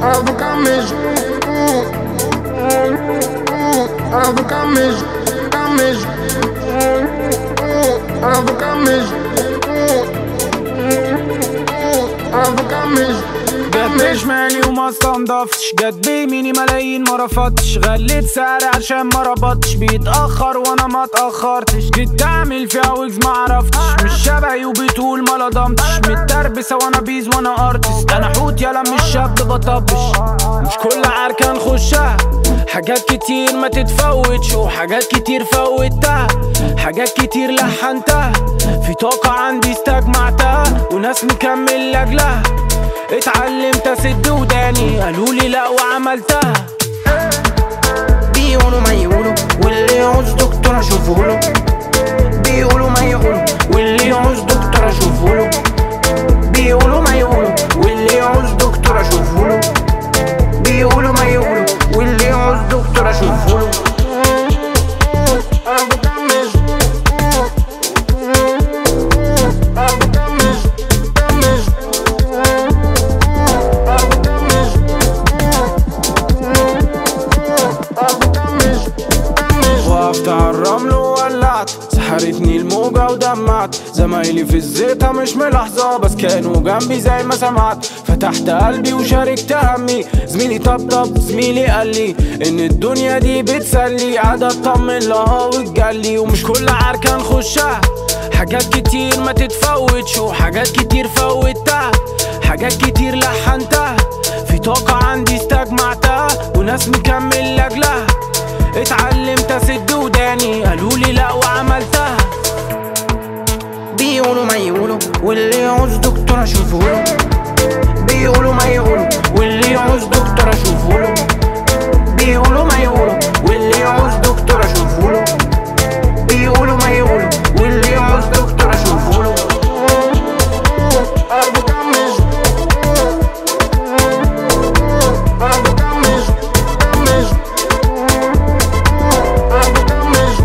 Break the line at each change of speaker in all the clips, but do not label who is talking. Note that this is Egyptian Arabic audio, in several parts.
Ardo camejo Ardo camejo Camejo Ardo camejo Ardo camejo
جت مالي وما استنضفتش جت بيميني ملايين ما رفضتش غليت سعري عشان ما ربطتش بيتأخر وانا ما اتأخرتش جيت تعمل فيها ويجز ما عرفتش مش شبهي وبتقول ما لضمتش متدربسة وانا بيز وانا ارتست انا حوت يالا مش شاب بطبش مش كل عركة نخشها حاجات كتير ما تتفوتش وحاجات كتير فوتها حاجات كتير لحنتها في طاقة عندي استجمعتها وناس مكمل لاجلها اتعلمت اسد وداني قالولي لا وعملتها
بيقولوا ما يقولوا واللي يعوز دكتور اشوفه له بيقولوا ما يقولوا واللي يعوز دكتور اشوفه له بيقولوا ما يقولوا واللي يعوز دكتور اشوفه له بيقولوا ما يقولوا واللي يعوز دكتور اشوفه له
Ardo camejo Ardo camejo Camejo Ardo camejo Ardo camejo Camejo
وقفت على الرمل وولعت سحرتني الموجة ودمعت زمايلي في الزيطة مش ملاحظة بس كانوا جنبي زي ما سمعت فتحت قلبي وشاركت همي زميلي طبطب زميلي قال لي ان الدنيا دي بتسلي قاعد اطمن لها وتجلي ومش كل عركة نخشها حاجات كتير ما تتفوتش وحاجات كتير فوتها حاجات كتير لحنتها في طاقة عندي استجمعتها وناس مكمل لاجلها اتعلمت اسد وداني قالولي لا وعملتها
بيقولوا ما يقولوا واللي يعوز دكتور اشوفه له بيقولوا ما يقولوا واللي يعوز دكتور اشوفه له بيقولوا ما يقولوا واللي يعوز دكتور اشوفه له بيقولوا ما يقولوا واللي يعوز دكتور اشوفه له
Ardo camejo Ardo camejo Camejo Ardo camejo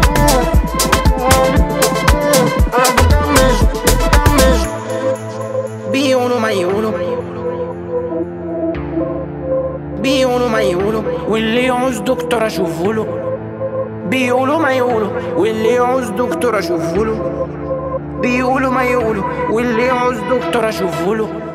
Ardo camejo Camejo
بيقولوا ما يقولوا بيقولوا ما يقولوا واللي يعوز دكتور اشوفه له بيقولوا ما يقولوا واللي يعوز دكتور اشوفه له بيقولوا ما يقولوا واللي يعوز دكتور اشوفه له